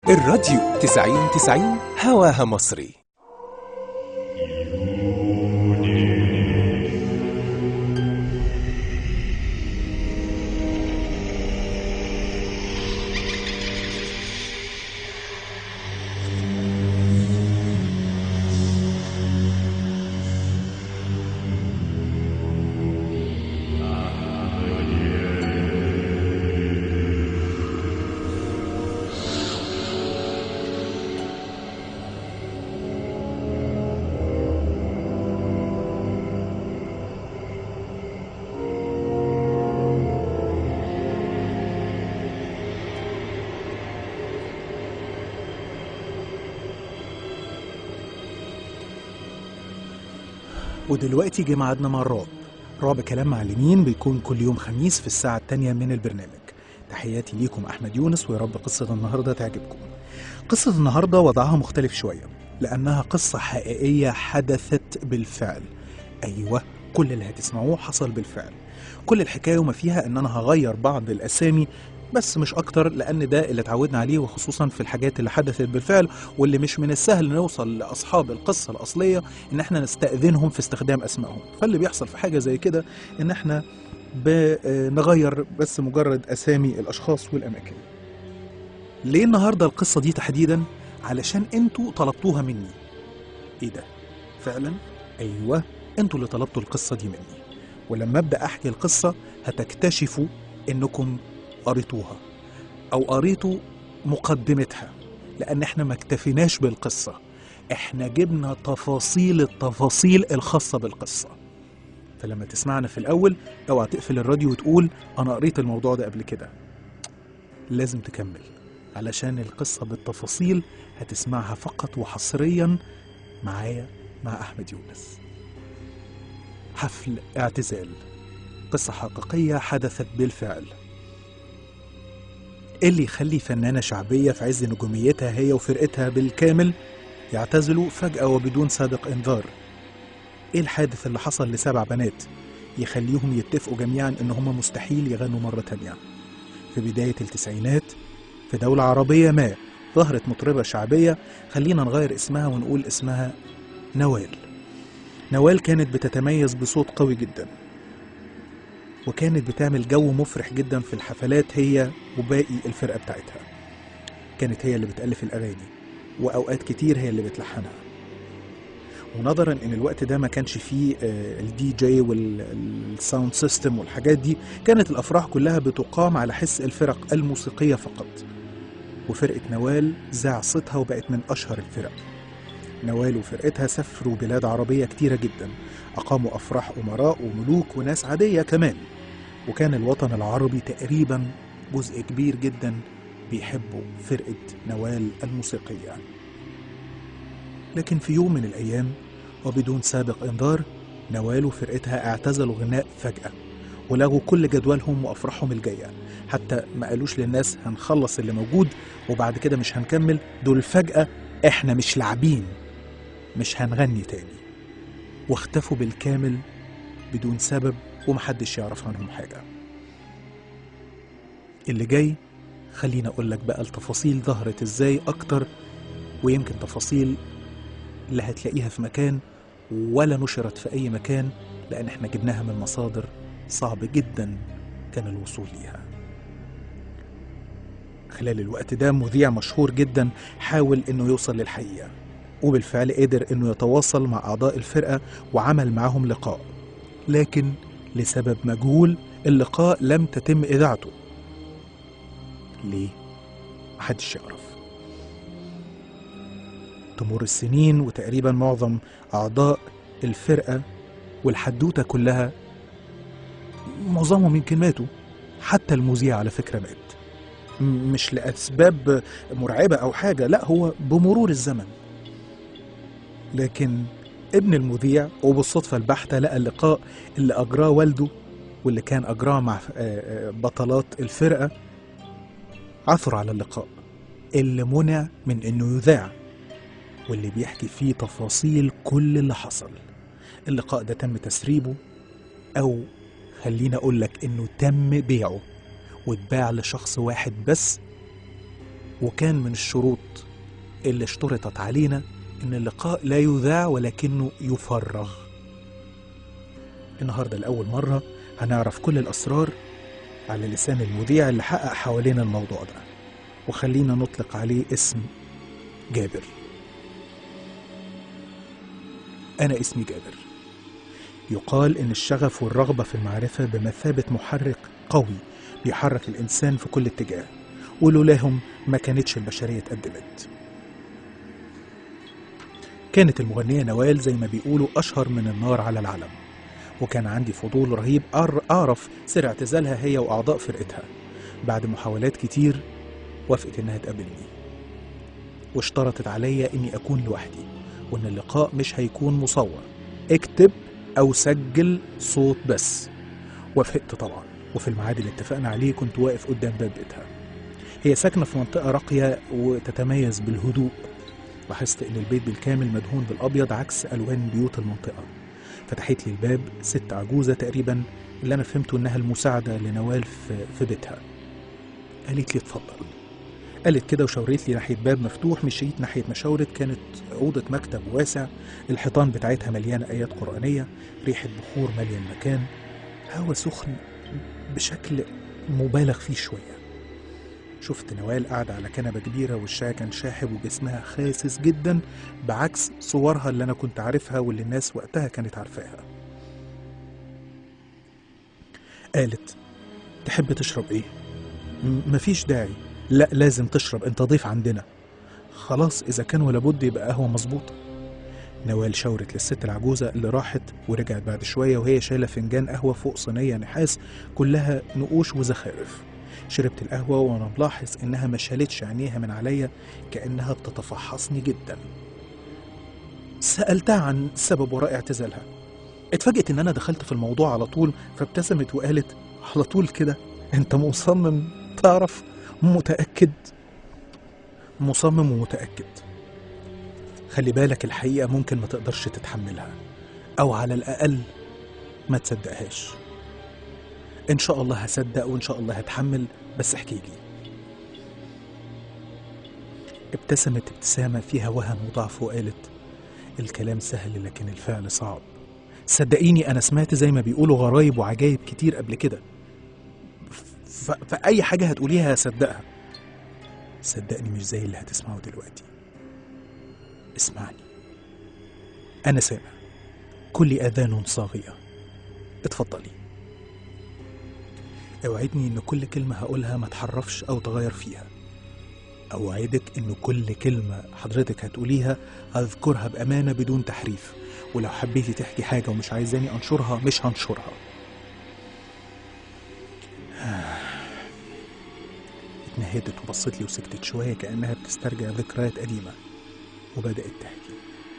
الراديو 90 90 هواها مصري ودلوقتي جه ميعادنا مع الرعب رعب كلام معلمين بيكون كل يوم خميس في الساعة التانية من البرنامج تحياتي ليكم أحمد يونس ويا رب قصة النهاردة تعجبكم قصة النهاردة وضعها مختلف شوية لأنها قصة حقيقية حدثت بالفعل أيوة كل اللي هتسمعوه حصل بالفعل كل الحكاية وما فيها إن أنا هغير بعض الأسامي بس مش أكتر لأن ده اللي اتعودنا عليه وخصوصا في الحاجات اللي حدثت بالفعل واللي مش من السهل نوصل لأصحاب القصة الأصلية إن احنا نستأذنهم في استخدام أسمائهم فاللي بيحصل في حاجة زي كده إن احنا بنغير بس مجرد أسامي الأشخاص والأماكن ليه النهاردة القصة دي تحديدا علشان انتوا طلبتوها مني ايه ده فعلا ايوه انتوا اللي طلبتوا القصة دي مني ولما ابدا احكي القصة هتكتشفوا انكم قريتوها او قريتوا مقدمتها لان احنا ما اكتفيناش بالقصة احنا جبنا تفاصيل التفاصيل الخاصة بالقصة فلما تسمعنا في الاول اوعى تقفل الراديو وتقول انا قريت الموضوع ده قبل كده لازم تكمل علشان القصة بالتفاصيل هتسمعها فقط وحصريا معايا مع أحمد يونس حفل اعتزال قصة حقيقية حدثت بالفعل إيه اللي يخلي فنانة شعبية في عز نجوميتها هي وفرقتها بالكامل يعتزلوا فجأة وبدون سابق إنذار إيه الحادث اللي حصل لسبع بنات يخليهم يتفقوا جميعا إن هم مستحيل يغنوا مرة تانية في بداية التسعينات في دولة عربية ما ظهرت مطربة شعبية خلينا نغير اسمها ونقول اسمها نوال نوال كانت بتتميز بصوت قوي جدا وكانت بتعمل جو مفرح جدا في الحفلات هي وباقي الفرقة بتاعتها كانت هي اللي بتألف الأغاني وأوقات كتير هي اللي بتلحنها ونظرا ان الوقت ده ما كانش فيه آه، الدي جي والساوند سيستم والحاجات دي كانت الافراح كلها بتقام على حس الفرق الموسيقيه فقط وفرقه نوال ذاع صيتها وبقت من اشهر الفرق نوال وفرقتها سافروا بلاد عربيه كتيره جدا اقاموا افراح امراء وملوك وناس عاديه كمان وكان الوطن العربي تقريبا جزء كبير جدا بيحبوا فرقه نوال الموسيقيه لكن في يوم من الأيام وبدون سابق إنذار نوال وفرقتها اعتزلوا غناء فجأة ولغوا كل جدولهم وأفراحهم الجاية حتى ما قالوش للناس هنخلص اللي موجود وبعد كده مش هنكمل دول فجأة إحنا مش لاعبين مش هنغني تاني واختفوا بالكامل بدون سبب ومحدش يعرف عنهم حاجة اللي جاي خليني أقول لك بقى التفاصيل ظهرت إزاي أكتر ويمكن تفاصيل اللي هتلاقيها في مكان ولا نشرت في أي مكان لأن احنا جبناها من مصادر صعب جدا كان الوصول ليها خلال الوقت ده مذيع مشهور جدا حاول انه يوصل للحقيقة وبالفعل قدر انه يتواصل مع اعضاء الفرقة وعمل معهم لقاء لكن لسبب مجهول اللقاء لم تتم اذاعته ليه؟ محدش يعرف تمر السنين وتقريبا معظم أعضاء الفرقة والحدوتة كلها معظمهم يمكن ماتوا حتى المذيع على فكرة مات م- مش لأسباب مرعبة أو حاجة لا هو بمرور الزمن لكن ابن المذيع وبالصدفة البحتة لقى اللقاء اللي أجراه والده واللي كان أجراه مع آه، آه، بطلات الفرقة عثر على اللقاء اللي منع من إنه يذاع واللي بيحكي فيه تفاصيل كل اللي حصل اللقاء ده تم تسريبه أو خليني أقول لك إنه تم بيعه واتباع لشخص واحد بس وكان من الشروط اللي اشترطت علينا إن اللقاء لا يذاع ولكنه يفرغ النهاردة لأول مرة هنعرف كل الأسرار على لسان المذيع اللي حقق حوالين الموضوع ده وخلينا نطلق عليه اسم جابر أنا اسمي جابر يقال إن الشغف والرغبة في المعرفة بمثابة محرك قوي بيحرك الإنسان في كل اتجاه ولولاهم ما كانتش البشرية اتقدمت كانت المغنية نوال زي ما بيقولوا أشهر من النار على العلم وكان عندي فضول رهيب أر- أعرف سر اعتزالها هي وأعضاء فرقتها بعد محاولات كتير وافقت إنها تقابلني واشترطت عليا إني أكون لوحدي وإن اللقاء مش هيكون مصور اكتب أو سجل صوت بس وافقت طبعا وفي الميعاد اللي اتفقنا عليه كنت واقف قدام باب بيتها هي ساكنة في منطقة راقية وتتميز بالهدوء لاحظت إن البيت بالكامل مدهون بالأبيض عكس ألوان بيوت المنطقة فتحت لي الباب ست عجوزة تقريبا اللي أنا فهمته إنها المساعدة لنوال في, في بيتها قالت لي اتفضل قالت كده وشاورت لي ناحية باب مفتوح مشيت ناحية ما شاورت كانت أوضة مكتب واسع الحيطان بتاعتها مليانة آيات قرآنية ريحة بخور مالية المكان هوا سخن بشكل مبالغ فيه شوية شفت نوال قاعدة على كنبة كبيرة وشها كان شاحب وجسمها خاسس جدا بعكس صورها اللي أنا كنت عارفها واللي الناس وقتها كانت عارفاها قالت تحب تشرب ايه؟ م- مفيش داعي لا لازم تشرب انت ضيف عندنا خلاص إذا كان ولا بد يبقى قهوة مظبوطة نوال شاورت للست العجوزة اللي راحت ورجعت بعد شوية وهي شايلة فنجان قهوة فوق صينية نحاس كلها نقوش وزخارف شربت القهوة وأنا ملاحظ إنها ما شالتش عينيها من عليا كأنها بتتفحصني جدا سألتها عن سبب وراء اعتزالها اتفاجئت إن أنا دخلت في الموضوع على طول فابتسمت وقالت على طول كده أنت مصمم تعرف متأكد مصمم ومتأكد خلي بالك الحقيقة ممكن ما تقدرش تتحملها أو على الأقل ما تصدقهاش إن شاء الله هصدق وإن شاء الله هتحمل بس احكي لي ابتسمت ابتسامة فيها وهم وضعف وقالت الكلام سهل لكن الفعل صعب صدقيني أنا سمعت زي ما بيقولوا غرايب وعجايب كتير قبل كده ف... فأي حاجة هتقوليها هصدقها صدقني مش زي اللي هتسمعه دلوقتي اسمعني أنا سامع كل أذان صاغية اتفضلي اوعدني إن كل كلمة هقولها ما تحرفش أو تغير فيها أوعدك إن كل كلمة حضرتك هتقوليها هذكرها بأمانة بدون تحريف ولو حبيتي تحكي حاجة ومش عايزاني أنشرها مش هنشرها اتنهدت وبصت لي وسكتت شوية كأنها بتسترجع ذكريات قديمة وبدأت تحكي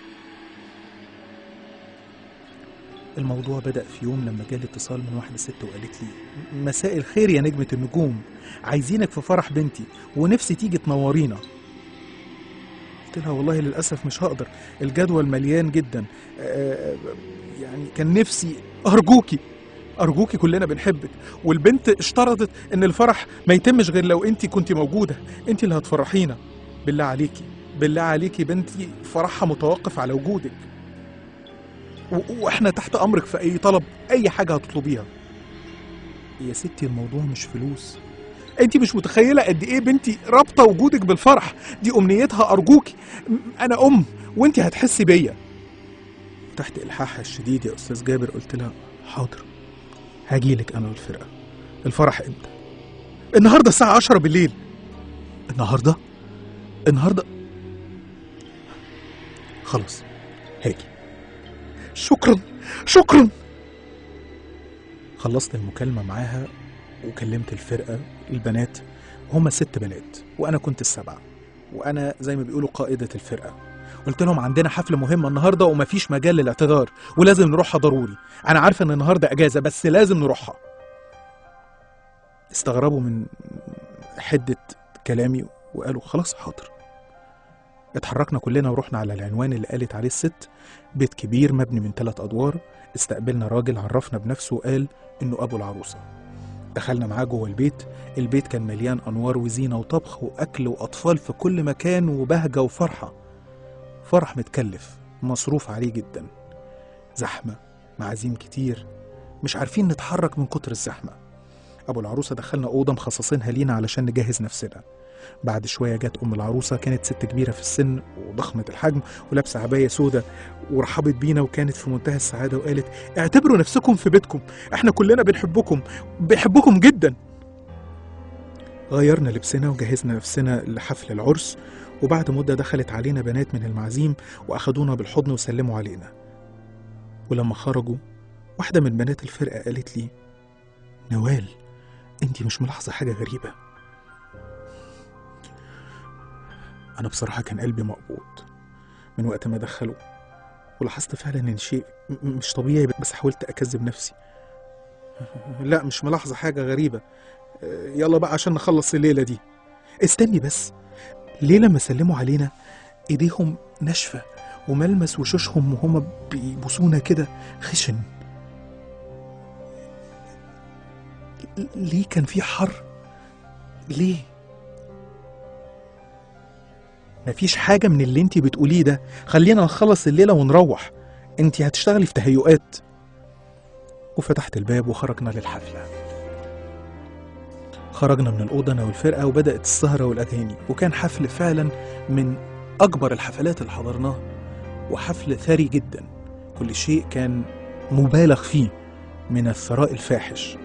الموضوع بدأ في يوم لما جالي اتصال من واحدة ست وقالت لي مساء الخير يا نجمة النجوم عايزينك في فرح بنتي ونفسي تيجي تنورينا قلت لها والله للأسف مش هقدر الجدول مليان جدا آه، يعني كان نفسي أرجوكي أرجوكي كلنا بنحبك والبنت اشترطت إن الفرح ما يتمش غير لو أنت كنت موجودة أنت اللي هتفرحينا بالله عليكي بالله عليكي بنتي فرحها متوقف على وجودك و- واحنا تحت امرك في اي طلب اي حاجه هتطلبيها يا ستي الموضوع مش فلوس انت مش متخيله قد ايه بنتي رابطه وجودك بالفرح دي امنيتها ارجوكي م- انا ام وانت هتحسي بيا تحت الحاحها الشديد يا استاذ جابر قلت لها حاضر هجيلك انا والفرقه الفرح امتى النهارده الساعه 10 بالليل النهارده النهارده خلاص هاجي شكرا شكرا خلصت المكالمة معاها وكلمت الفرقة البنات هما ست بنات وأنا كنت السبعة وأنا زي ما بيقولوا قائدة الفرقة قلت لهم عندنا حفلة مهمة النهاردة ومفيش مجال للاعتذار ولازم نروحها ضروري أنا عارفة إن النهاردة أجازة بس لازم نروحها استغربوا من حدة كلامي وقالوا خلاص حاضر اتحركنا كلنا ورحنا على العنوان اللي قالت عليه الست بيت كبير مبني من ثلاث أدوار استقبلنا راجل عرفنا بنفسه وقال إنه أبو العروسة دخلنا معاه جوه البيت البيت كان مليان أنوار وزينة وطبخ وأكل وأطفال في كل مكان وبهجة وفرحة فرح متكلف مصروف عليه جدا زحمة معازيم كتير مش عارفين نتحرك من كتر الزحمة أبو العروسة دخلنا أوضة مخصصينها لينا علشان نجهز نفسنا بعد شوية جت أم العروسة كانت ست كبيرة في السن وضخمة الحجم ولابسة عباية سودة ورحبت بينا وكانت في منتهى السعادة وقالت اعتبروا نفسكم في بيتكم احنا كلنا بنحبكم بنحبكم جدا غيرنا لبسنا وجهزنا نفسنا لحفل العرس وبعد مدة دخلت علينا بنات من المعازيم وأخدونا بالحضن وسلموا علينا ولما خرجوا واحدة من بنات الفرقة قالت لي نوال انتي مش ملاحظة حاجة غريبة أنا بصراحة كان قلبي مقبوض من وقت ما دخلوا ولاحظت فعلا إن شيء م- مش طبيعي بس حاولت أكذب نفسي لا مش ملاحظة حاجة غريبة آه، يلا بقى عشان نخلص الليلة دي استني بس ليه لما سلموا علينا ايديهم ناشفة وملمس وشوشهم وهما بيبوسونا كده خشن ل- ليه كان في حر ليه مفيش حاجة من اللي انتي بتقوليه ده خلينا نخلص الليلة ونروح انتي هتشتغلي في تهيؤات وفتحت الباب وخرجنا للحفلة خرجنا من الأوضة أنا والفرقة وبدأت السهرة والأغاني وكان حفل فعلا من أكبر الحفلات اللي حضرناها وحفل ثري جدا كل شيء كان مبالغ فيه من الثراء الفاحش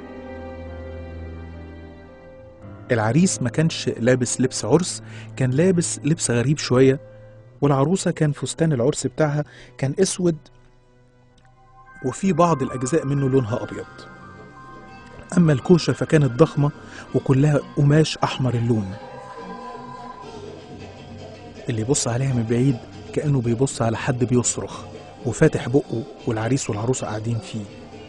العريس ما كانش لابس لبس عرس كان لابس لبس غريب شوية والعروسة كان فستان العرس بتاعها كان أسود وفي بعض الأجزاء منه لونها أبيض أما الكوشة فكانت ضخمة وكلها قماش أحمر اللون اللي يبص عليها من بعيد كأنه بيبص على حد بيصرخ وفاتح بقه والعريس والعروسة قاعدين فيه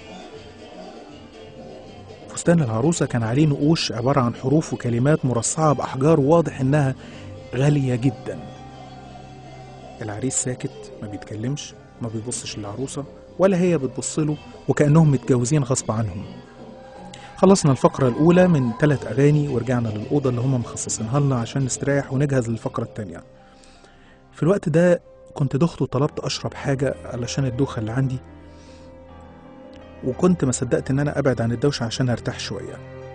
فستان العروسة كان عليه نقوش عبارة عن حروف وكلمات مرصعة بأحجار واضح إنها غالية جدا العريس ساكت ما بيتكلمش ما بيبصش للعروسة ولا هي بتبص له وكأنهم متجوزين غصب عنهم خلصنا الفقرة الأولى من ثلاث أغاني ورجعنا للأوضة اللي هم مخصصينها لنا عشان نستريح ونجهز للفقرة التانية في الوقت ده كنت دخت وطلبت أشرب حاجة علشان الدوخة اللي عندي وكنت ما صدقت إن أنا أبعد عن الدوشة عشان أرتاح شوية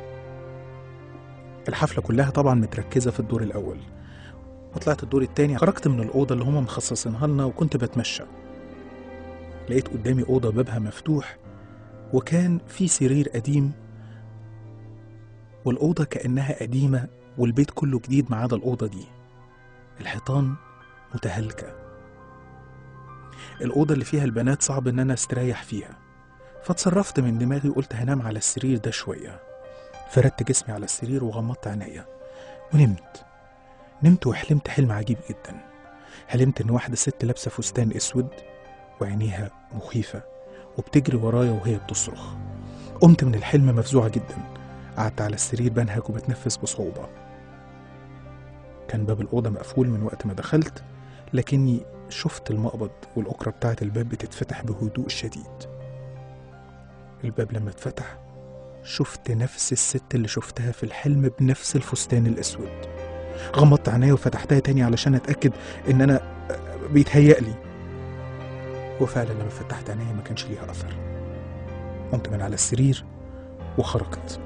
الحفلة كلها طبعا متركزة في الدور الأول وطلعت الدور التاني خرجت من الأوضة اللي هم مخصصينها لنا وكنت بتمشى لقيت قدامي أوضة بابها مفتوح وكان في سرير قديم والأوضة كأنها قديمة والبيت كله جديد ما عدا الأوضة دي الحيطان متهالكة الأوضة اللي فيها البنات صعب إن أنا أستريح فيها فاتصرفت من دماغي وقلت هنام على السرير ده شوية فردت جسمي على السرير وغمضت عينيا ونمت نمت وحلمت حلم عجيب جدا حلمت إن واحدة ست لابسة فستان أسود وعينيها مخيفة وبتجري ورايا وهي بتصرخ قمت من الحلم مفزوعة جدا قعدت على السرير بنهج وبتنفس بصعوبة كان باب الأوضة مقفول من وقت ما دخلت لكني شفت المقبض والأكرة بتاعة الباب بتتفتح بهدوء شديد الباب لما اتفتح شفت نفس الست اللي شفتها في الحلم بنفس الفستان الأسود غمضت عينيا وفتحتها تاني علشان أتأكد إن أنا بيتهيألي وفعلا لما فتحت عينيا ما كانش ليها أثر قمت من على السرير وخرجت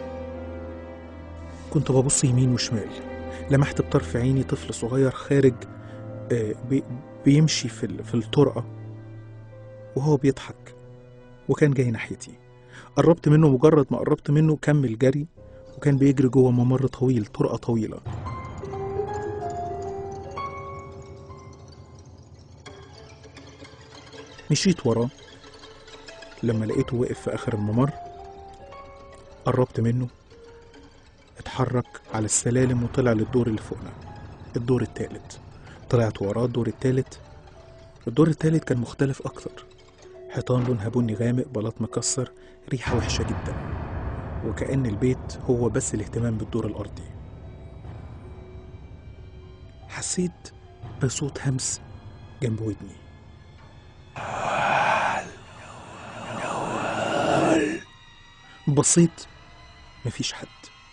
كنت ببص يمين وشمال لمحت بطرف عيني طفل صغير خارج آه، بي- بيمشي في ال- في الطرقة وهو بيضحك وكان جاي ناحيتي قربت منه مجرد ما قربت منه كمل جري وكان بيجري جوه ممر طويل طرقة طويلة مشيت وراه لما لقيته واقف في آخر الممر قربت منه اتحرك على السلالم وطلع للدور اللي فوقنا الدور التالت طلعت وراه الدور التالت الدور التالت كان مختلف أكتر حيطان لونها بني غامق بلاط مكسر ريحة وحشة جدا وكأن البيت هو بس الاهتمام بالدور الأرضي حسيت بصوت همس جنب ودني بصيت مفيش حد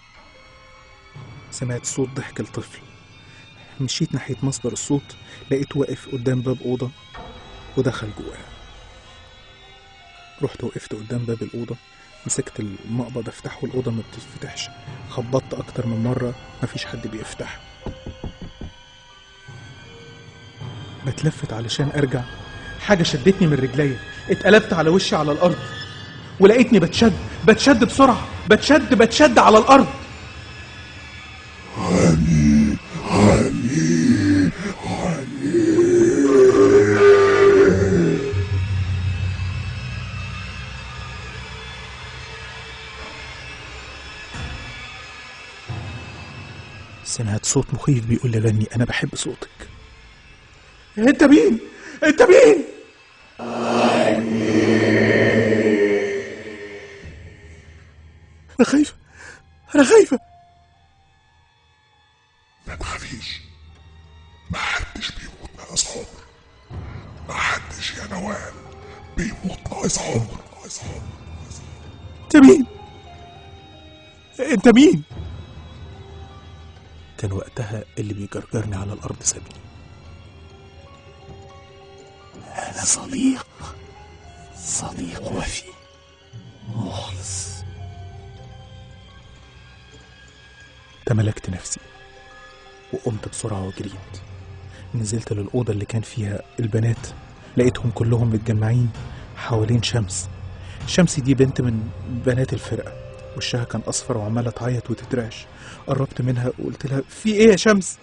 سمعت صوت ضحك الطفل مشيت ناحية مصدر الصوت لقيته واقف قدام باب أوضة ودخل جواه رحت وقفت قدام باب الأوضة مسكت المقبض افتحه الأوضة ما بتتفتحش خبطت أكتر من مرة مفيش حد بيفتح بتلفت علشان أرجع حاجة شدتني من رجليا اتقلبت على وشي على الأرض ولقيتني بتشد بتشد بسرعة بتشد بتشد على الأرض سمعت صوت مخيف بيقول لغني أنا بحب صوتك أنت مين؟ أنت مين؟ أنا خايفة أنا خايفة ما تخافيش ما حدش بيموت ناقص عمر ما حدش يا نوال بيموت ناقص عمر ناقص عمر أنت مين؟ أنت مين؟ كان وقتها اللي بيجرجرني على الأرض سابني أنا صديق صديق وفي مخلص تملكت نفسي وقمت بسرعة وجريت نزلت للأوضة اللي كان فيها البنات لقيتهم كلهم متجمعين حوالين شمس شمس دي بنت من بنات الفرقة وشها كان أصفر وعمالة تعيط وتترعش قربت منها وقلت لها في إيه يا شمس؟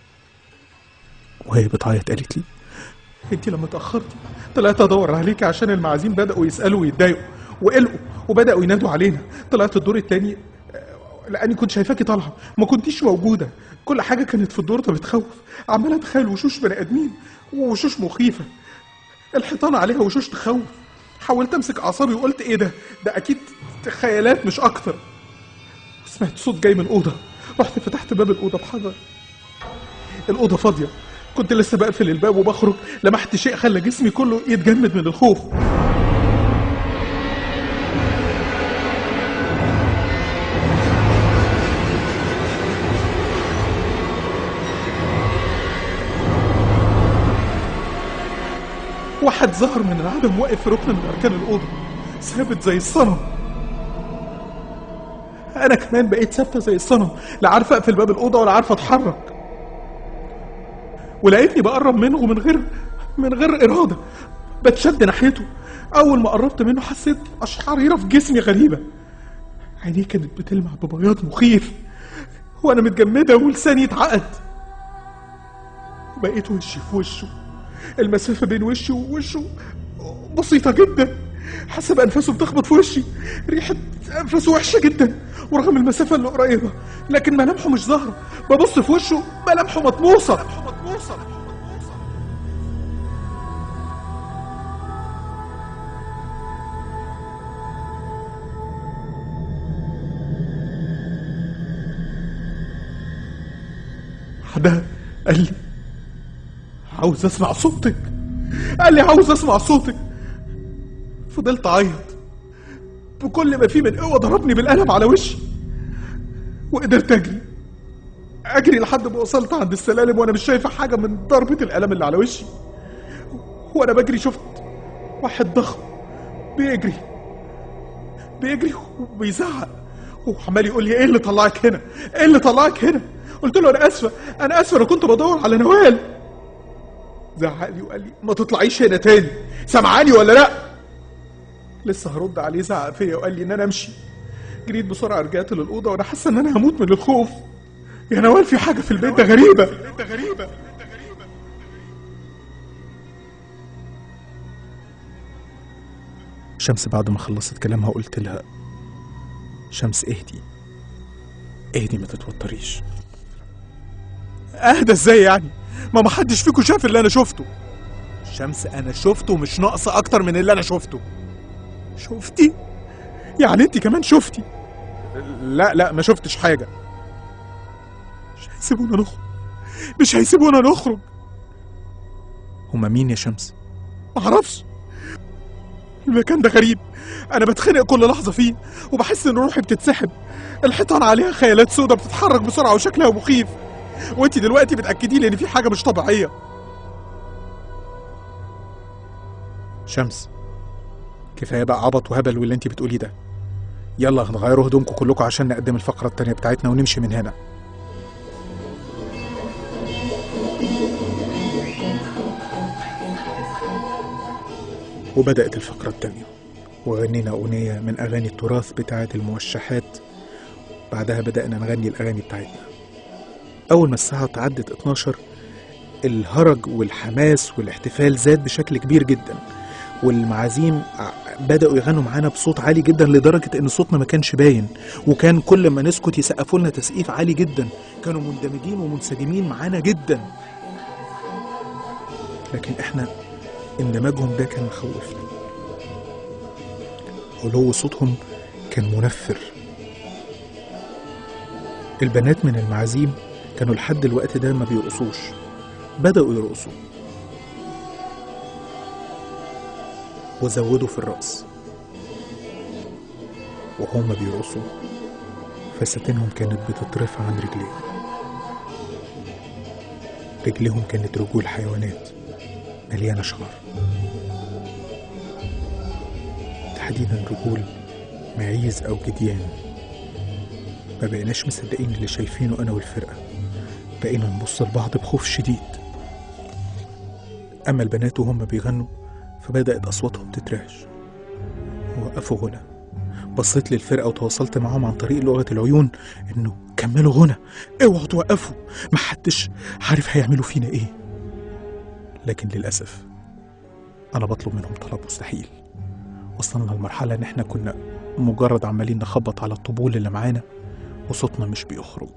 وهي بتعيط قالت لي انت لما اتأخرتي طلعت أدور عليك عشان المعازيم بدأوا يسألوا ويتضايقوا وقلقوا وبدأوا ينادوا علينا طلعت الدور التاني آه، لأني كنت شايفاكي طالعة ما كنتيش موجودة كل حاجة كانت في الدور ده بتخوف عمال أتخيل وشوش بني آدمين ووشوش مخيفة الحيطان عليها وشوش تخوف حاولت امسك اعصابي وقلت ايه ده ده اكيد خيالات مش اكتر سمعت صوت جاي من اوضه رحت فتحت باب الاوضه بحذر الاوضه فاضيه كنت لسه بقفل الباب وبخرج لمحت شيء خلى جسمي كله يتجمد من الخوف واحد ظهر من العدم واقف في ركن من اركان الاوضه ثابت زي الصنم انا كمان بقيت ثابته زي الصنم لا عارفه اقفل باب الاوضه ولا عارفه اتحرك ولقيتني بقرب منه من غير من غير اراده بتشد ناحيته اول ما قربت منه حسيت اشعريره في جسمي غريبه عينيه كانت بتلمع ببياض مخيف وانا متجمده ولساني اتعقد بقيت وشي في وشه المسافة بين وشي ووشه بسيطة جدا حاسة بأنفاسه بتخبط في وشي ريحة أنفاسه وحشة جدا ورغم المسافة اللي قريبة لكن ملامحه مش ظاهرة ببص في وشه ملامحه مطموسة بعدها قال لي عاوز اسمع صوتك قال لي عاوز اسمع صوتك فضلت اعيط بكل ما فيه من قوه ضربني بالقلم على وشي وقدرت اجري اجري لحد ما وصلت عند السلالم وانا مش شايفه حاجه من ضربه القلم اللي على وشي وانا بجري شفت واحد ضخم بيجري بيجري وبيزعق وعمال يقول لي ايه اللي طلعك هنا ايه اللي طلعك هنا قلت له انا اسفه انا اسفه انا كنت بدور على نوال زعق لي وقال لي ما تطلعيش هنا تاني سامعاني ولا لا لسه هرد عليه زعق فيا وقال لي ان انا امشي جريت بسرعه رجعت للاوضه وانا حاسه ان انا هموت من الخوف يا نوال في حاجه في البيت ده غريبه غريبه شمس بعد ما خلصت كلامها قلت لها شمس اهدي اهدي ما تتوتريش اهدى ازاي يعني ما محدش فيكم شاف اللي انا شفته شمس انا شفته مش ناقصه اكتر من اللي انا شفته شفتي يعني انت كمان شفتي لا لا ما شفتش حاجه مش هيسيبونا نخرج مش هيسيبونا نخرج هما مين يا شمس معرفش المكان ده غريب انا بتخنق كل لحظه فيه وبحس ان روحي بتتسحب الحيطان عليها خيالات سودة بتتحرك بسرعه وشكلها مخيف وانت دلوقتي بتاكدي لي ان في حاجه مش طبيعيه شمس كفايه بقى عبط وهبل واللي انت بتقوليه ده يلا هنغيروا هدومكم كلكم عشان نقدم الفقره التانيه بتاعتنا ونمشي من هنا وبدأت الفقرة التانية وغنينا أغنية من أغاني التراث بتاعة الموشحات بعدها بدأنا نغني الأغاني بتاعتنا أول ما الساعة تعدت 12 الهرج والحماس والاحتفال زاد بشكل كبير جدا والمعازيم ع- بدأوا يغنوا معانا بصوت عالي جدا لدرجة إن صوتنا ما كانش باين وكان كل ما نسكت يسقفوا لنا تسقيف عالي جدا كانوا مندمجين ومنسجمين معانا جدا لكن إحنا اندماجهم ده كان مخوفنا علو صوتهم كان منفر البنات من المعازيم كانوا لحد الوقت ده ما بيرقصوش بدأوا يرقصوا وزودوا في الرقص وهم بيرقصوا فساتينهم كانت بتترفع عن رجليهم رجليهم كانت رجول حيوانات مليانة شعر تحديدا رجول معيز أو جديان ما بقيناش مصدقين اللي شايفينه أنا والفرقة بقينا نبص لبعض بخوف شديد أما البنات وهم بيغنوا فبدأت أصواتهم تترعش وقفوا غنى بصيت للفرقة وتواصلت معاهم عن طريق لغة العيون إنه كملوا غنى اوعوا توقفوا محدش عارف هيعملوا فينا إيه لكن للأسف أنا بطلب منهم طلب مستحيل وصلنا لمرحلة إن إحنا كنا مجرد عمالين نخبط على الطبول اللي معانا وصوتنا مش بيخرج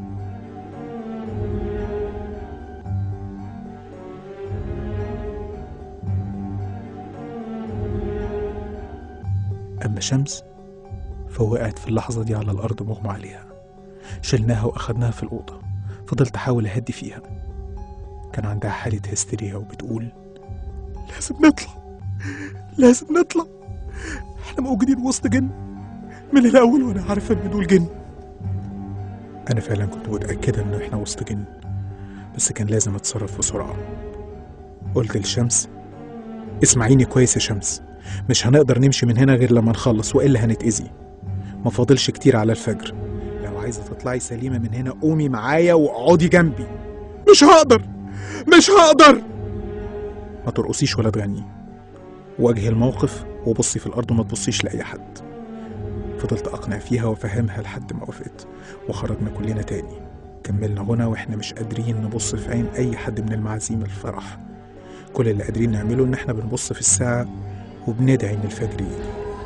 أما شمس فوقعت في اللحظة دي على الأرض مغمى عليها شلناها وأخدناها في الأوضة فضلت أحاول أهدي فيها كان عندها حالة هستيريا وبتقول لازم نطلع لازم نطلع احنا موجودين وسط جن من الأول وأنا عارفة إن دول جن أنا فعلا كنت متأكدة إن احنا وسط جن بس كان لازم أتصرف بسرعة قلت لشمس اسمعيني كويس يا شمس مش هنقدر نمشي من هنا غير لما نخلص وإلا هنتأذي ما فاضلش كتير على الفجر لو عايزة تطلعي سليمة من هنا قومي معايا واقعدي جنبي مش هقدر مش هقدر ما ترقصيش ولا تغني واجهي الموقف وبصي في الأرض وما تبصيش لأي حد فضلت أقنع فيها وأفهمها لحد ما وافقت وخرجنا كلنا تاني كملنا غنى واحنا مش قادرين نبص في عين أي حد من المعازيم الفرح كل اللي قادرين نعمله إن احنا بنبص في الساعة وبندعي إن الفجر يجي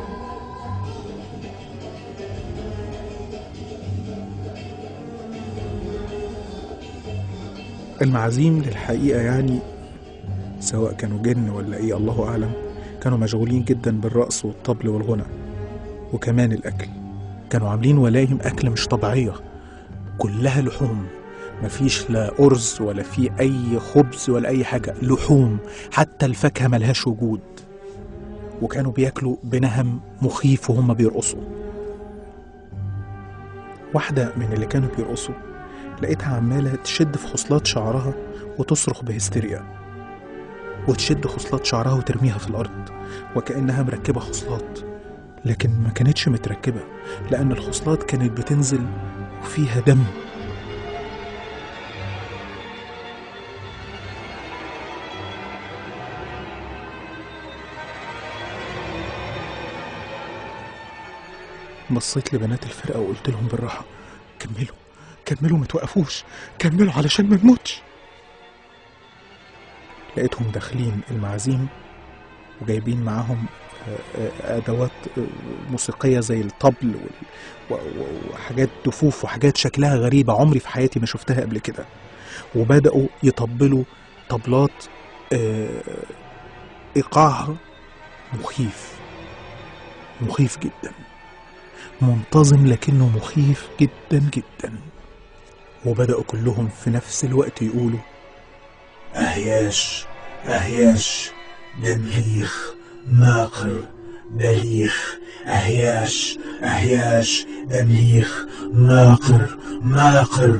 المعازيم للحقيقة يعني سواء كانوا جن ولا ايه الله اعلم كانوا مشغولين جدا بالرقص والطبل والغنى وكمان الاكل كانوا عاملين ولايم اكل مش طبيعيه كلها لحوم مفيش لا ارز ولا في اي خبز ولا اي حاجه لحوم حتى الفاكهه ملهاش وجود وكانوا بياكلوا بنهم مخيف وهم بيرقصوا واحده من اللي كانوا بيرقصوا لقيتها عماله تشد في خصلات شعرها وتصرخ بهستيريا وتشد خصلات شعرها وترميها في الأرض وكأنها مركبة خصلات لكن ما كانتش متركبة لأن الخصلات كانت بتنزل وفيها دم بصيت لبنات الفرقة وقلت لهم بالراحة كملوا كملوا ما توقفوش كملوا علشان ما نموتش لقيتهم داخلين المعازيم وجايبين معاهم آه، آه، أدوات آه، موسيقية زي الطبل وال- و- و- وحاجات دفوف وحاجات شكلها غريبة عمري في حياتي ما شفتها قبل كده وبدأوا يطبلوا طبلات آه، إيقاعها مخيف مخيف جدا منتظم لكنه مخيف جدا جدا وبدأوا كلهم في نفس الوقت يقولوا أهياش أهياش دمليخ ماقر بليخ أهياش أهياش دمليخ ناقر ناقر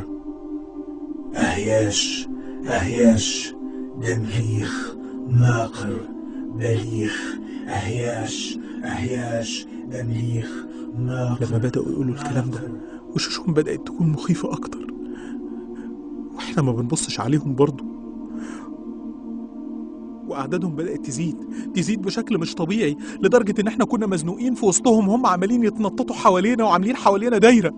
أهياش أهياش دمليخ ناقر بليخ أهياش أهياش دمليخ ناقر لما بدأوا يقولوا الكلام ده وشوشهم بدأت تكون مخيفة أكتر واحنا ما بنبصش عليهم برضه وأعدادهم بدأت تزيد تزيد بشكل مش طبيعي لدرجة إن احنا كنا مزنوقين في وسطهم هم عمالين يتنططوا حوالينا وعاملين حوالينا دايرة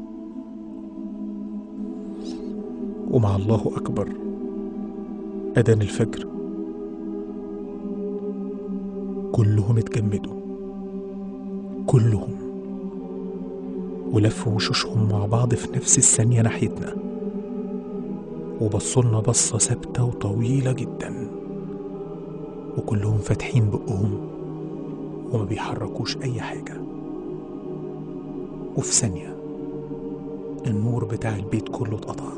ومع الله أكبر أذان الفجر كلهم اتجمدوا كلهم ولفوا وشوشهم مع بعض في نفس الثانية ناحيتنا وبصولنا بصة ثابتة وطويلة جدا وكلهم فاتحين بقهم وما بيحركوش أي حاجة وفي ثانية النور بتاع البيت كله اتقطع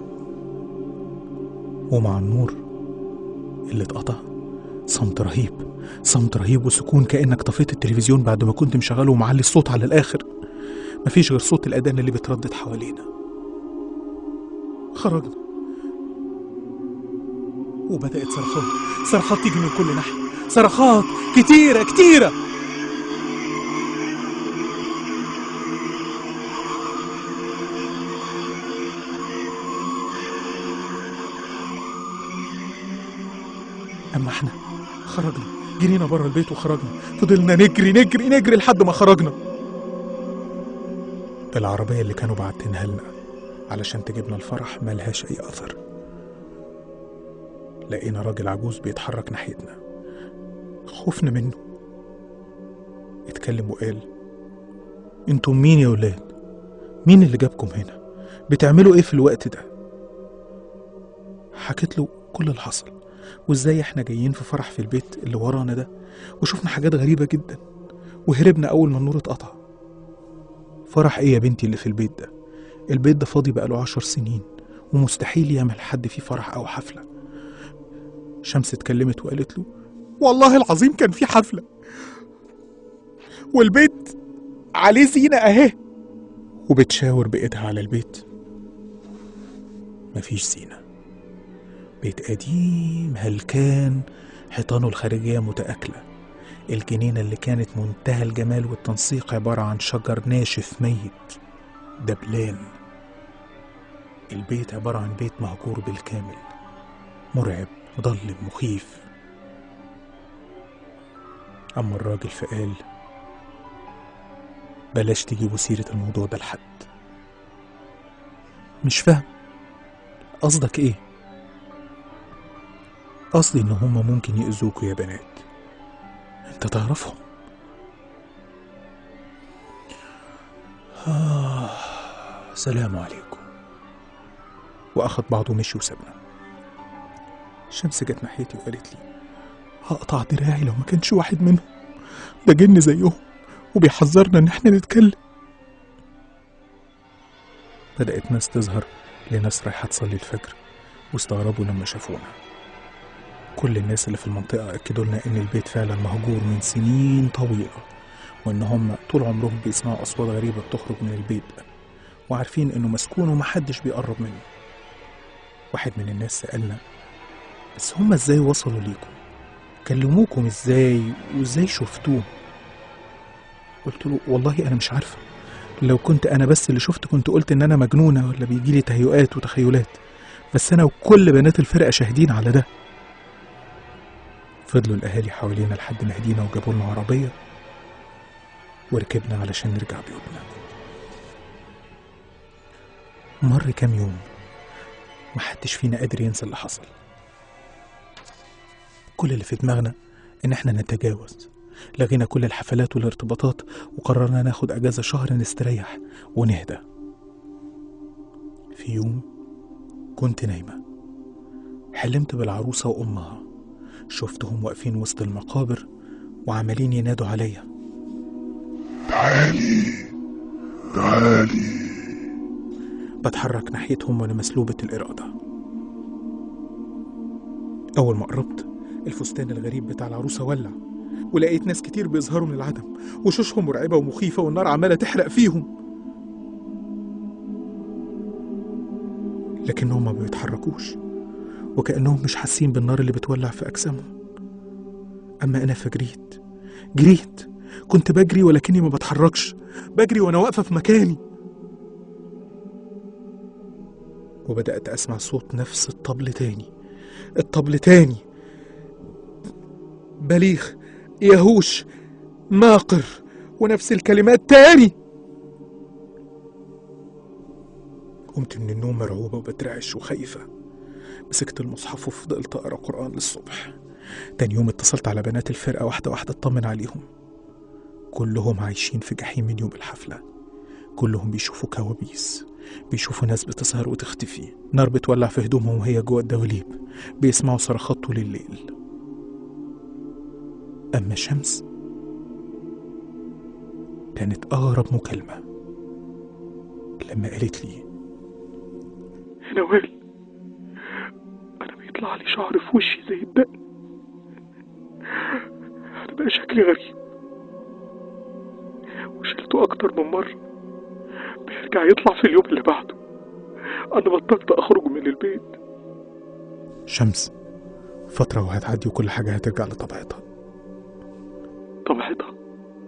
ومع النور اللي اتقطع صمت رهيب صمت رهيب وسكون كأنك طفيت التلفزيون بعد ما كنت مشغله ومعلي الصوت على الآخر مفيش غير صوت الأذان اللي بتردد حوالينا خرجنا وبدأت صرخات صرخات تيجي من كل ناحية صرخات كتيرة كتيرة أما احنا خرجنا جرينا بره البيت وخرجنا فضلنا نجري نجري نجري لحد ما خرجنا العربية اللي كانوا باعتينها لنا علشان تجيبنا الفرح ملهاش أي أثر لقينا راجل عجوز بيتحرك ناحيتنا خوفنا منه اتكلم وقال انتم مين يا ولاد مين اللي جابكم هنا بتعملوا ايه في الوقت ده حكيت له كل اللي حصل وازاي احنا جايين في فرح في البيت اللي ورانا ده وشفنا حاجات غريبة جدا وهربنا أول ما النور اتقطع فرح ايه يا بنتي اللي في البيت ده البيت ده فاضي بقاله عشر سنين ومستحيل يعمل حد فيه فرح أو حفلة شمس اتكلمت وقالت له والله العظيم كان في حفلة والبيت عليه زينة أهي وبتشاور بإيدها على البيت مفيش زينة بيت قديم هلكان حيطانه الخارجية متآكلة الجنينة اللي كانت منتهى الجمال والتنسيق عبارة عن شجر ناشف ميت دبلان البيت عبارة عن بيت مهجور بالكامل مرعب مظلم مخيف أما الراجل فقال بلاش تجيبوا سيرة الموضوع ده لحد مش فاهم قصدك ايه قصدي ان هما ممكن يأذوكوا يا بنات انت تعرفهم آه سلام عليكم وأخد بعضه ومشي وسابنا شمس جت ناحيتي وقالت لي هقطع دراعي لو ما كانش واحد منهم ده جن زيهم وبيحذرنا ان احنا نتكلم بدأت ناس تظهر لناس رايحة تصلي الفجر واستغربوا لما شافونا كل الناس اللي في المنطقة أكدوا لنا إن البيت فعلا مهجور من سنين طويلة وإن هم طول عمرهم بيسمعوا أصوات غريبة بتخرج من البيت ده وعارفين إنه مسكون ومحدش بيقرب منه واحد من الناس سألنا بس هم إزاي وصلوا ليكم كلموكم إزاي وإزاي شفتوه قلت له والله أنا مش عارفة لو كنت أنا بس اللي شفت كنت قلت إن أنا مجنونة ولا بيجيلي تهيؤات وتخيلات بس أنا وكل بنات الفرقة شاهدين على ده فضلوا الأهالي حوالينا لحد ما هدينا وجابوا لنا عربية وركبنا علشان نرجع بيوتنا مر كام يوم محدش فينا قادر ينسى اللي حصل كل اللي في دماغنا إن إحنا نتجاوز لغينا كل الحفلات والارتباطات وقررنا ناخد أجازة شهر نستريح ونهدى في يوم كنت نايمة حلمت بالعروسة وأمها شفتهم واقفين وسط المقابر وعمالين ينادوا عليا تعالي تعالي بتحرك ناحيتهم وأنا مسلوبة الإرادة أول ما قربت الفستان الغريب بتاع العروسة ولع ولقيت ناس كتير بيظهروا من العدم وشوشهم مرعبة ومخيفة والنار عمالة تحرق فيهم لكنهم ما بيتحركوش وكأنهم مش حاسين بالنار اللي بتولع في أجسامهم أما أنا فجريت جريت كنت بجري ولكني ما بتحركش بجري وأنا واقفة في مكاني وبدأت أسمع صوت نفس الطبل تاني الطبل تاني بليغ يهوش ماقر ونفس الكلمات تاني قمت من النوم مرعوبة وبترعش وخايفة مسكت المصحف وفضلت أقرأ قرآن للصبح تاني يوم اتصلت على بنات الفرقة واحدة واحدة اطمن عليهم كلهم عايشين في جحيم من يوم الحفلة كلهم بيشوفوا كوابيس بيشوفوا ناس بتظهر وتختفي نار بتولع في هدومهم وهي جوه الدواليب بيسمعوا صرخات طول الليل أما شمس كانت أغرب مكالمة لما قالت لي نوال أنا بيطلع لي شعر في وشي زي الدقن أنا بقى شكلي غريب وشلته أكتر من مرة بيرجع يطلع في اليوم اللي بعده أنا بطلت أخرج من البيت شمس فترة وهتعدي وكل حاجة هترجع لطبيعتها طبيعتها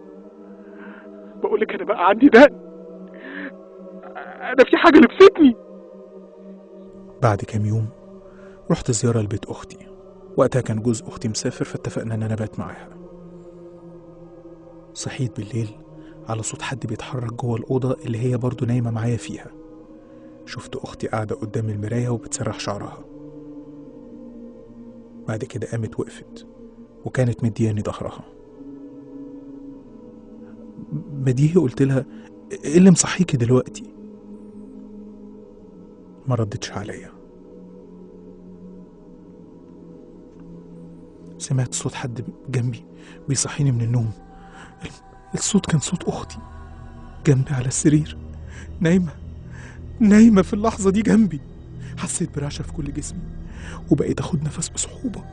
بقولك أنا بقى عندي دقن أنا في حاجة لبستني بعد كام يوم رحت زيارة لبيت أختي وقتها كان جوز أختي مسافر فاتفقنا إن أنا بات معاها صحيت بالليل على صوت حد بيتحرك جوه الأوضة اللي هي برضو نايمة معايا فيها شفت أختي قاعدة قدام المراية وبتسرح شعرها بعد كده قامت وقفت وكانت مدياني ظهرها بديهي قلت لها ايه اللي مصحيكي دلوقتي ما ردتش عليا سمعت صوت حد جنبي بيصحيني من النوم ال- الصوت كان صوت أختي جنبي على السرير نايمة نايمة في اللحظة دي جنبي حسيت برعشة في كل جسمي وبقيت أخد نفس بصعوبة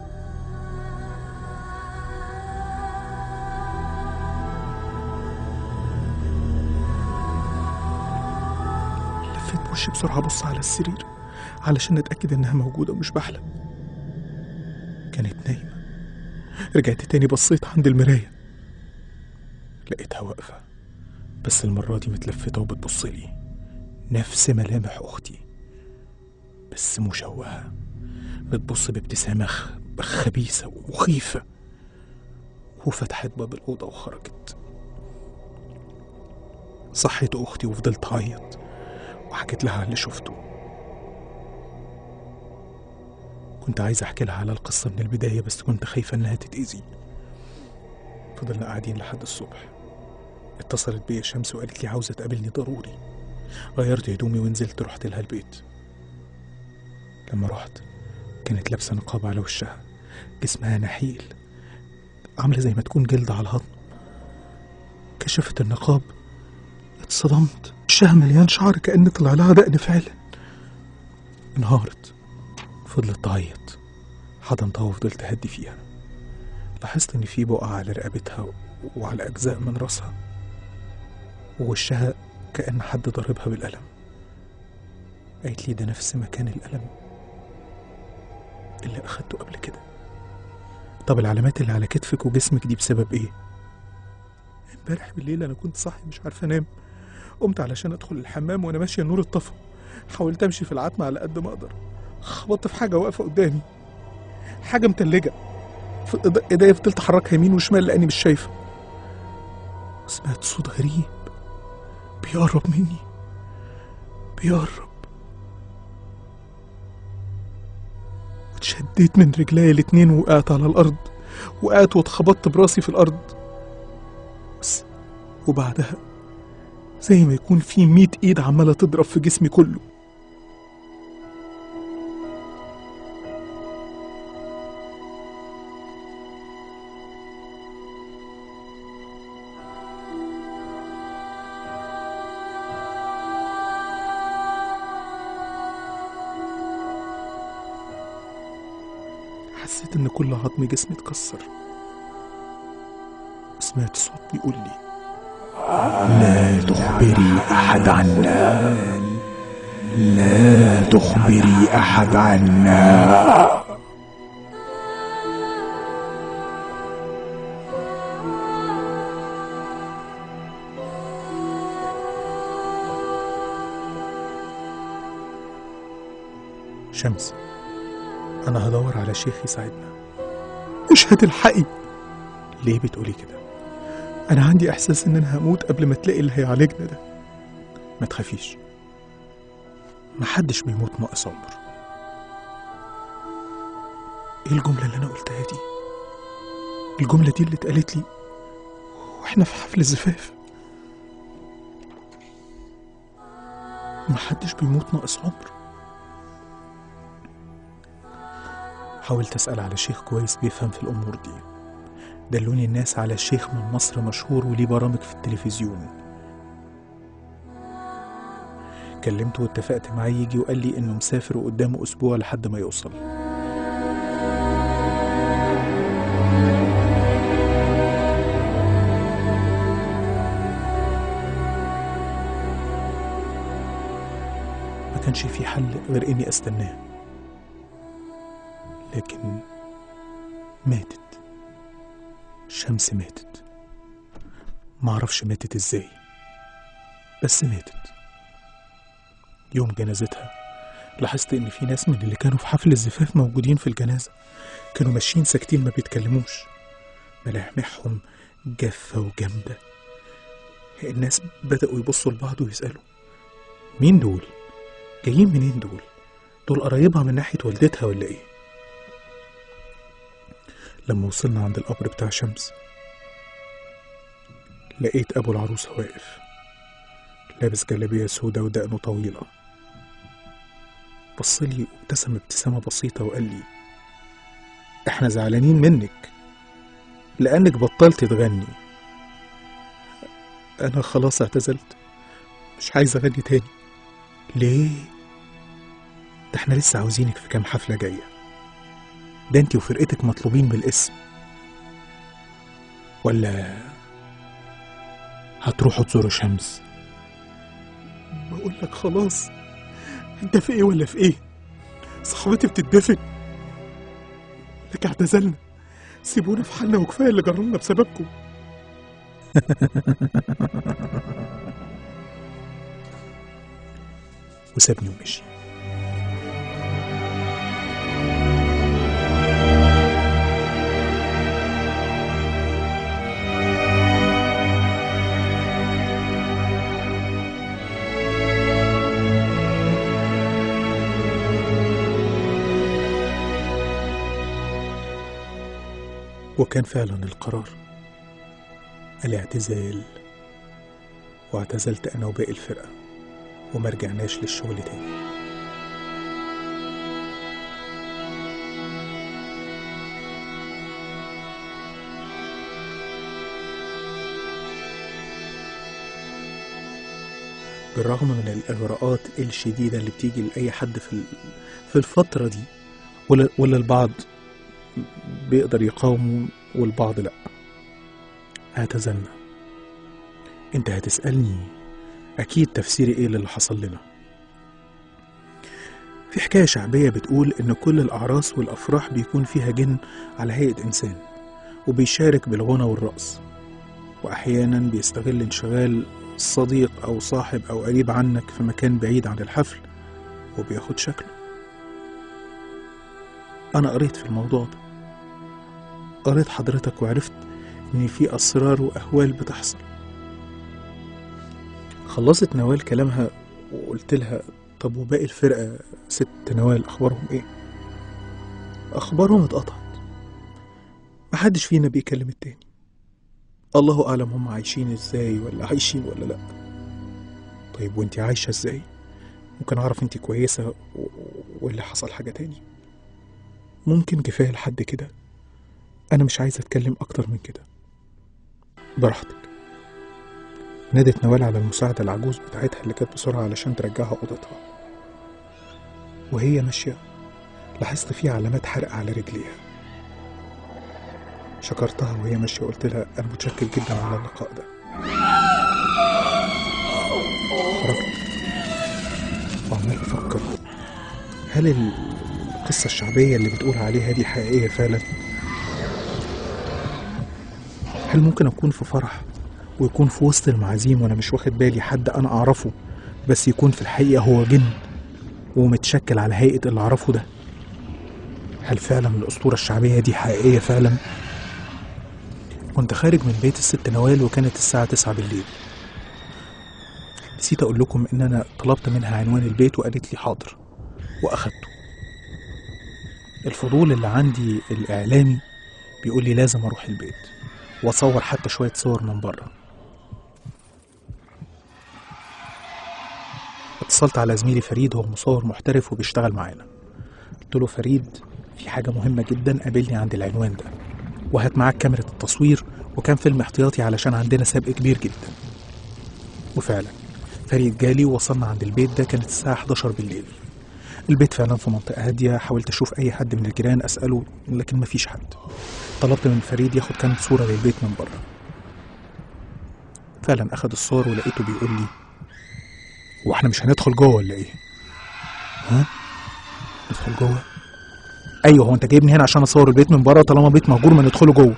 لفيت بوشي بسرعة أبص على السرير علشان أتأكد إنها موجودة ومش بحلم كانت نايمة رجعت تاني بصيت عند المراية لقيتها واقفة بس المرة دي متلفتة وبتبص لي نفس ملامح أختي بس مشوهة بتبص بابتسامة خ- خبيثة ومخيفة وفتحت باب الأوضة وخرجت صحيت أختي وفضلت أعيط وحكيت لها على اللي شفته كنت عايز أحكي لها على القصة من البداية بس كنت خايفة إنها تتأذي فضلنا قاعدين لحد الصبح اتصلت بيا شمس وقالت لي عاوزة تقابلني ضروري غيرت هدومي ونزلت رحت لها البيت لما رحت كانت لابسة نقاب على وشها جسمها نحيل عاملة زي ما تكون جلد على الهضم كشفت النقاب اتصدمت وشها مليان شعر كأن طلع لها دقن فعلا انهارت فضلت تعيط حضنتها وفضلت أهدي فيها لاحظت إن في بقع على رقبتها وعلى أجزاء من راسها ووشها كأن حد ضربها بالقلم قالت لي ده نفس مكان الألم اللي أخدته قبل كده طب العلامات اللي على كتفك وجسمك دي بسبب إيه؟ امبارح بالليل أنا كنت صاحي مش عارفة أنام قمت علشان أدخل الحمام وأنا ماشية النور اتطفى حاولت أمشي في العتمة على قد ما أقدر خبطت في حاجة واقفة قدامي حاجة متلجة ف- إيد- ايديا فضلت احركها يمين وشمال لاني مش شايفه سمعت صوت غريب بيقرب مني بيقرب اتشديت من رجلي الاتنين وقعت على الارض وقعت واتخبطت براسي في الارض بس وبعدها زي ما يكون في ميت ايد عمالة تضرب في جسمي كله حسيت ان كل عظم جسمي اتكسر سمعت صوت بيقول لي لا تخبري أحد عنا لا تخبري أحد عنا شمس أنا هدور على شيخ يساعدنا مش هتلحقي ليه بتقولي كده أنا عندي إحساس إن أنا هموت قبل ما تلاقي اللي هيعالجنا ده ما تخافيش محدش بيموت ناقص عمر ايه الجملة اللي أنا قلتها دي؟ الجملة دي اللي اتقالت لي واحنا في حفل الزفاف محدش بيموت ناقص عمر حاولت أسأل على شيخ كويس بيفهم في الأمور دي دلوني الناس على شيخ من مصر مشهور وليه برامج في التلفزيون كلمته واتفقت معاه يجي وقال لي إنه مسافر وقدامه أسبوع لحد ما يوصل ما كانش في حل غير إني أستناه لكن ماتت شمس ماتت معرفش ماتت ازاي بس ماتت يوم جنازتها لاحظت ان في ناس من اللي كانوا في حفل الزفاف موجودين في الجنازة كانوا ماشيين ساكتين ما بيتكلموش ملامحهم جافة وجامدة الناس بدأوا يبصوا لبعض ويسألوا مين دول؟ جايين منين دول؟ دول قرايبها من ناحية والدتها ولا ايه؟ لما وصلنا عند القبر بتاع شمس لقيت أبو العروسة واقف لابس جلابية سودا ودقنه طويلة بصلي وابتسم ابتسامة بسيطة وقال لي احنا زعلانين منك لأنك بطلت تغني أنا خلاص اعتزلت مش عايز أغني تاني ليه؟ ده احنا لسه عاوزينك في كام حفلة جاية ده انت وفرقتك مطلوبين بالاسم ولا هتروحوا تزوروا شمس بقول لك خلاص انت في ايه ولا في ايه صاحبتي بتدفن لك اعتزلنا سيبونا في حالنا وكفايه اللي جرالنا بسببكم وسابني ومشي وكان فعلا القرار الاعتزال واعتزلت انا وباقي الفرقه وما رجعناش للشغل تاني بالرغم من الإغراءات الشديدة اللي بتيجي لأي حد في ال- في الفترة دي ولا ولا البعض بيقدر يقاومه والبعض لأ اعتزلنا انت هتسألني أكيد تفسيري إيه للي حصل لنا في حكاية شعبية بتقول إن كل الأعراس والأفراح بيكون فيها جن على هيئة إنسان وبيشارك بالغنى والرقص وأحيانا بيستغل انشغال صديق أو صاحب أو قريب عنك في مكان بعيد عن الحفل وبياخد شكله أنا قريت في الموضوع ده قريت حضرتك وعرفت إن في أسرار وأهوال بتحصل خلصت نوال كلامها وقلت لها طب وباقي الفرقة ست نوال أخبارهم إيه؟ أخبارهم اتقطعت محدش فينا بيكلم التاني الله أعلم هم عايشين إزاي ولا عايشين ولا لأ طيب وانتي عايشة إزاي؟ ممكن أعرف انتي كويسة و- ولا حصل حاجة تاني ممكن كفاية لحد كده أنا مش عايز أتكلم أكتر من كده براحتك نادت نوال على المساعدة العجوز بتاعتها اللي كانت بسرعة علشان ترجعها أوضتها وهي ماشية لاحظت فيه علامات حرق على رجليها شكرتها وهي ماشية وقلت لها أنا متشكر جدا على اللقاء ده خرجت وعمال أفكر هل القصة الشعبية اللي بتقول عليها دي حقيقية فعلا؟ هل ممكن أكون في فرح ويكون في وسط المعازيم وأنا مش واخد بالي حد أنا أعرفه بس يكون في الحقيقة هو جن ومتشكل على هيئة اللي أعرفه ده هل فعلا الأسطورة الشعبية دي حقيقية فعلا؟ كنت خارج من بيت الست نوال وكانت الساعة تسعة بالليل نسيت أقول لكم إن أنا طلبت منها عنوان البيت وقالت لي حاضر وأخدته الفضول اللي عندي الإعلامي بيقول لي لازم أروح البيت وأصور حتى شوية صور من بره اتصلت على زميلي فريد هو مصور محترف وبيشتغل معانا قلت له فريد في حاجة مهمة جدا قابلني عند العنوان ده وهات معاك كاميرا التصوير وكان فيلم احتياطي علشان عندنا سبق كبير جدا وفعلا فريد جالي ووصلنا عند البيت ده كانت الساعة 11 بالليل البيت فعلا في منطقة هادية حاولت أشوف أي حد من الجيران أسأله لكن مفيش حد طلبت من فريد ياخد كام صورة للبيت من بره فعلا أخد الصور ولقيته بيقول لي هو احنا مش هندخل جوه ولا ايه؟ ها؟ ندخل جوه؟ ايوه هو انت جايبني هنا عشان اصور البيت من بره طالما بيت مهجور ما ندخله جوه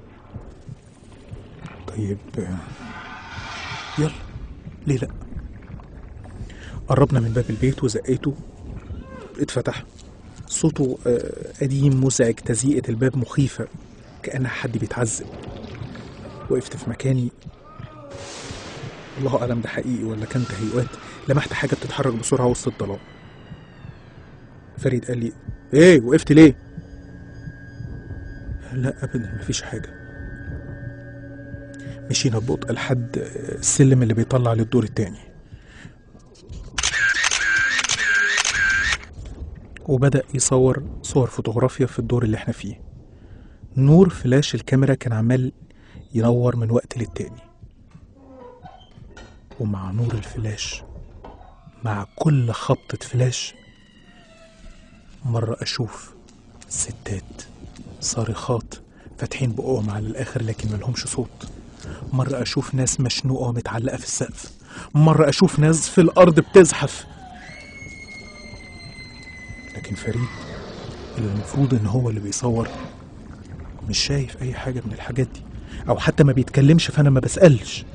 طيب آه، يلا ليه لا قربنا من باب البيت وزقيته اتفتح صوته آه، قديم مزعج تزيئة الباب مخيفة كأنها حد بيتعذب وقفت في مكاني الله أعلم ده حقيقي ولا كان تهيؤات لمحت حاجة بتتحرك بسرعة وسط الضلال فريد قال لي ايه وقفت ليه لا ابدا مفيش حاجة مشينا ببطء لحد السلم اللي بيطلع للدور التاني وبدأ يصور صور فوتوغرافيا في الدور اللي احنا فيه نور فلاش الكاميرا كان عمال ينور من وقت للتاني ومع نور الفلاش مع كل خبطة فلاش مرة أشوف ستات صارخات فاتحين بقهم على الآخر لكن ملهمش صوت مرة أشوف ناس مشنوقة ومتعلقة في السقف مرة أشوف ناس في الأرض بتزحف لكن فريد اللي المفروض إن هو اللي بيصور مش شايف أي حاجة من الحاجات دي أو حتى ما بيتكلمش فأنا ما بسألش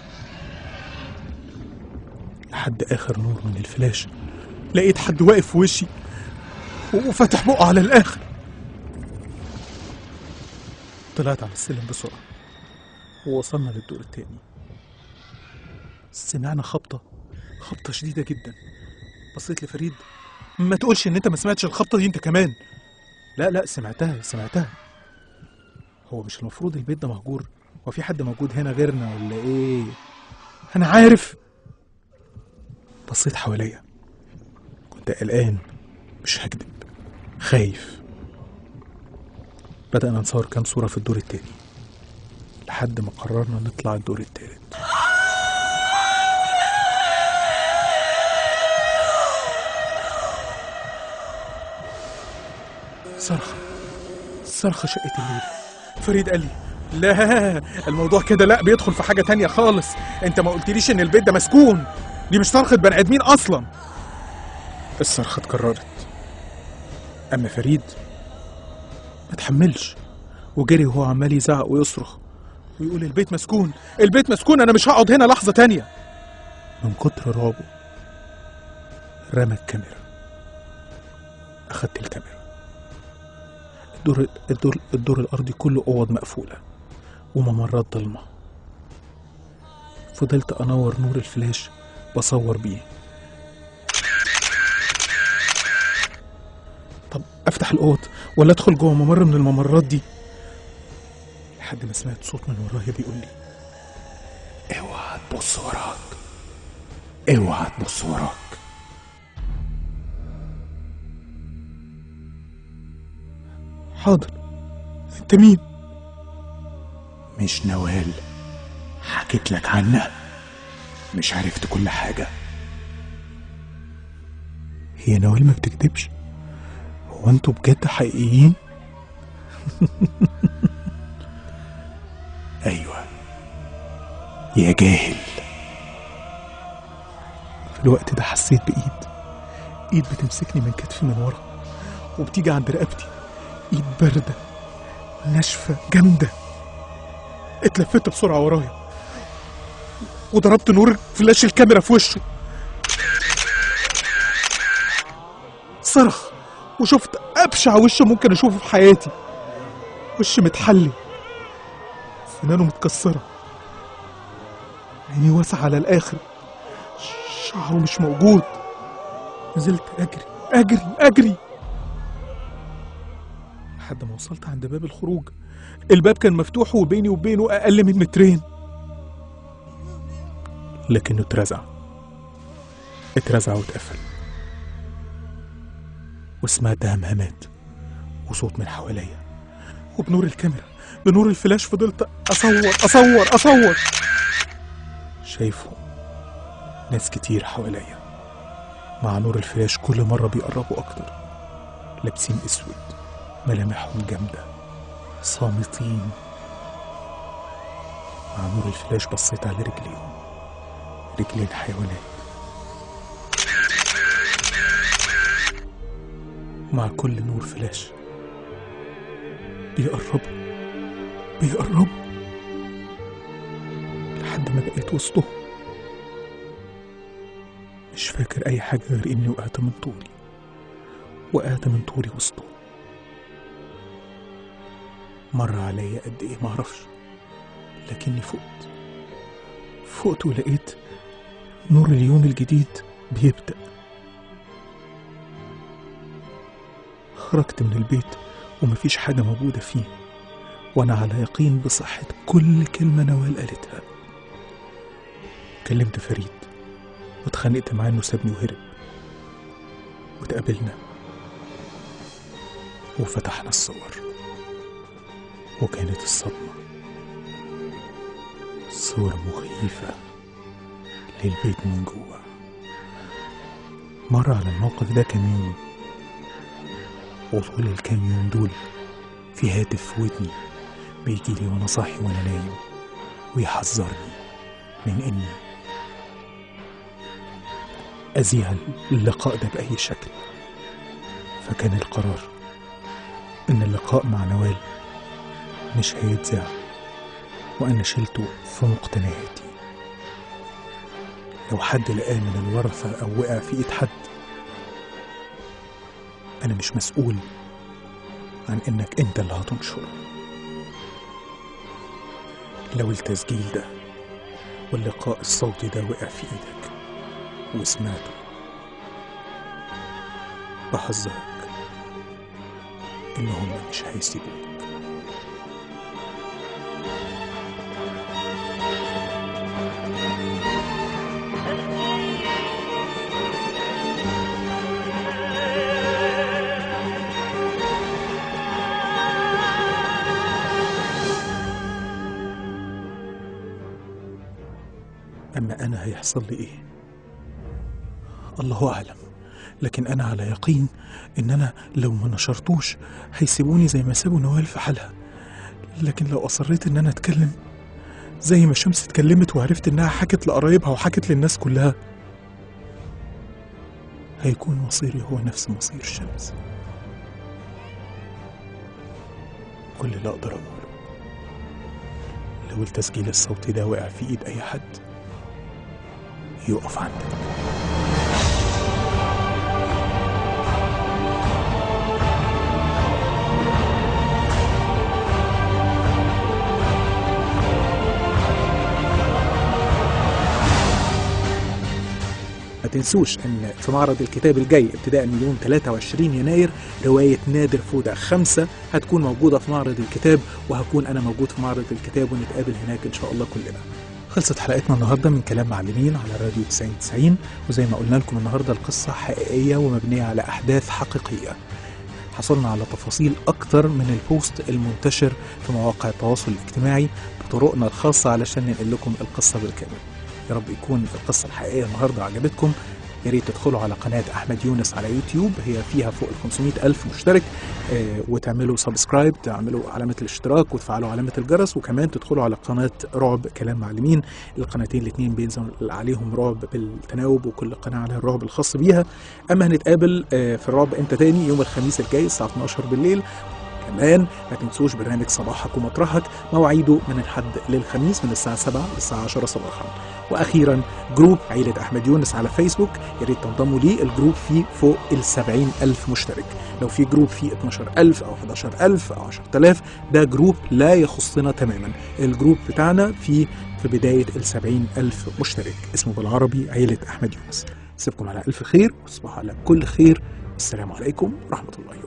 لحد آخر نور من الفلاش لقيت حد واقف في وشي وفتح بقه على الآخر طلعت على السلم بسرعة ووصلنا للدور التاني سمعنا خبطة خبطة شديدة جدا بصيت لفريد ما تقولش ان انت ما سمعتش الخبطة دي انت كمان لا لا سمعتها سمعتها هو مش المفروض البيت ده مهجور هو في حد موجود هنا غيرنا ولا ايه انا عارف بصيت حواليا كنت قلقان مش هكدب خايف بدأنا نصور كام صورة في الدور التاني لحد ما قررنا نطلع الدور التالت صرخة صرخة شقة الليل فريد قال لي لا الموضوع كده لا بيدخل في حاجة تانية خالص انت ما قلتليش ان البيت ده مسكون دي مش صرخة بني ادمين اصلا الصرخة اتكررت اما فريد ما تحملش وجري وهو عمال يزعق ويصرخ ويقول البيت مسكون البيت مسكون انا مش هقعد هنا لحظة تانية من كتر رعبه رمى الكاميرا اخدت الكاميرا الدور الدور الدور الارضي كله اوض مقفوله وممرات ضلمه فضلت انور نور الفلاش بصور بيه طب افتح الاوض ولا ادخل جوه ممر من الممرات دي لحد ما سمعت صوت من ورايا بيقول لي اوعى تبص وراك اوعى تبص وراك حاضر انت مين مش نوال حكيت لك عنها مش عرفت كل حاجة هي نوال ما بتكدبش هو انتوا بجد حقيقيين يا جاهل في الوقت ده حسيت بإيد إيد بتمسكني من كتفي من ورا وبتيجي عند رقبتي إيد باردة ناشفة جامدة اتلفت بسرعة ورايا وضربت نور فلاش الكاميرا في وشه صرخ وشفت أبشع وش ممكن أشوفه في حياتي وش متحلي سنانه متكسرة عينيه واسعة على الآخر شعره مش موجود نزلت أجري أجري أجري لحد ما وصلت عند باب الخروج الباب كان مفتوح وبيني وبينه أقل من مترين لكنه اترزع اترزع واتقفل وسمعت همهمات وصوت من حواليا وبنور الكاميرا بنور الفلاش فضلت أصور أصور أصور شايفه ناس كتير حواليا مع نور الفلاش كل مرة بيقربوا أكتر لابسين أسود ملامحهم جامدة صامتين مع نور الفلاش بصيت على رجليهم رجلين حيوانات مع كل نور فلاش بيقربوا بيقربوا لحد ما بقيت وسطهم مش فاكر أي حاجة غير إني وقعت من طولي وقعت من طولي وسطهم مر عليا قد إيه معرفش لكني فقت فقت ولقيت نور اليوم الجديد بيبدأ خرجت من البيت ومفيش حاجة موجودة فيه وأنا على يقين بصحة كل كلمة نوال قالتها كلمت فريد واتخانقت معاه إنه سابني وهرب واتقابلنا وفتحنا الصور وكانت الصدمة صورة مخيفة للبيت من جوه مر على الموقف ده كام يوم وطول الكام يوم دول في هاتف في ودني بيجيلي وانا صاحي وانا نايم ويحذرني من اني اذيع اللقاء ده باي شكل فكان القرار ان اللقاء مع نوال مش هيتذاع وانا شلته في مقتنياتي لو حد لقاه من الورثة أو وقع في إيد حد أنا مش مسؤول عن إنك أنت اللي هتنشره لو التسجيل ده واللقاء الصوتي ده وقع في إيدك وسمعته بحذرك إن هم مش هيسيبوك أما أنا هيحصل لي إيه؟ الله أعلم لكن أنا على يقين إن أنا لو ما نشرتوش هيسيبوني زي ما سابوا نوال في حالها لكن لو أصريت إن أنا أتكلم زي ما شمس اتكلمت وعرفت إنها حكت لقرايبها وحكت للناس كلها هيكون مصيري هو نفس مصير شمس كل اللي أقدر أقوله لو التسجيل الصوتي ده وقع في إيد أي حد يقف عندك ما تنسوش ان في معرض الكتاب الجاي ابتداء من يوم 23 يناير رواية نادر فودة خمسة هتكون موجودة في معرض الكتاب وهكون أنا موجود في معرض الكتاب ونتقابل هناك إن شاء الله كلنا خلصت حلقتنا النهارده من كلام معلمين على راديو 90 90 وزي ما قلنا لكم النهارده القصه حقيقيه ومبنيه على احداث حقيقيه حصلنا على تفاصيل اكتر من البوست المنتشر في مواقع التواصل الاجتماعي بطرقنا الخاصه علشان ننقل لكم القصه بالكامل يا رب يكون القصه الحقيقيه النهارده عجبتكم يا ريت تدخلوا على قناه احمد يونس على يوتيوب هي فيها فوق ال 500 الف مشترك آه، وتعملوا سبسكرايب تعملوا علامه الاشتراك وتفعلوا علامه الجرس وكمان تدخلوا على قناه رعب كلام معلمين القناتين الاثنين بينزل عليهم رعب بالتناوب وكل قناه عليها الرعب الخاص بيها اما هنتقابل آه، في الرعب امتى تاني يوم الخميس الجاي الساعه 12 بالليل كمان ما تنسوش برنامج صباحك ومطرحك مواعيده من الحد للخميس من الساعة 7 للساعة 10 صباحا وأخيرا جروب عيلة أحمد يونس على فيسبوك يا ريت تنضموا ليه الجروب فيه فوق ال 70 ألف مشترك لو في جروب فيه 12 ألف أو 11 ألف أو 10000 ده جروب لا يخصنا تماما الجروب بتاعنا فيه في بداية ال 70 ألف مشترك اسمه بالعربي عيلة أحمد يونس سيبكم على ألف خير وتصبحوا على كل خير السلام عليكم ورحمة الله وبركاته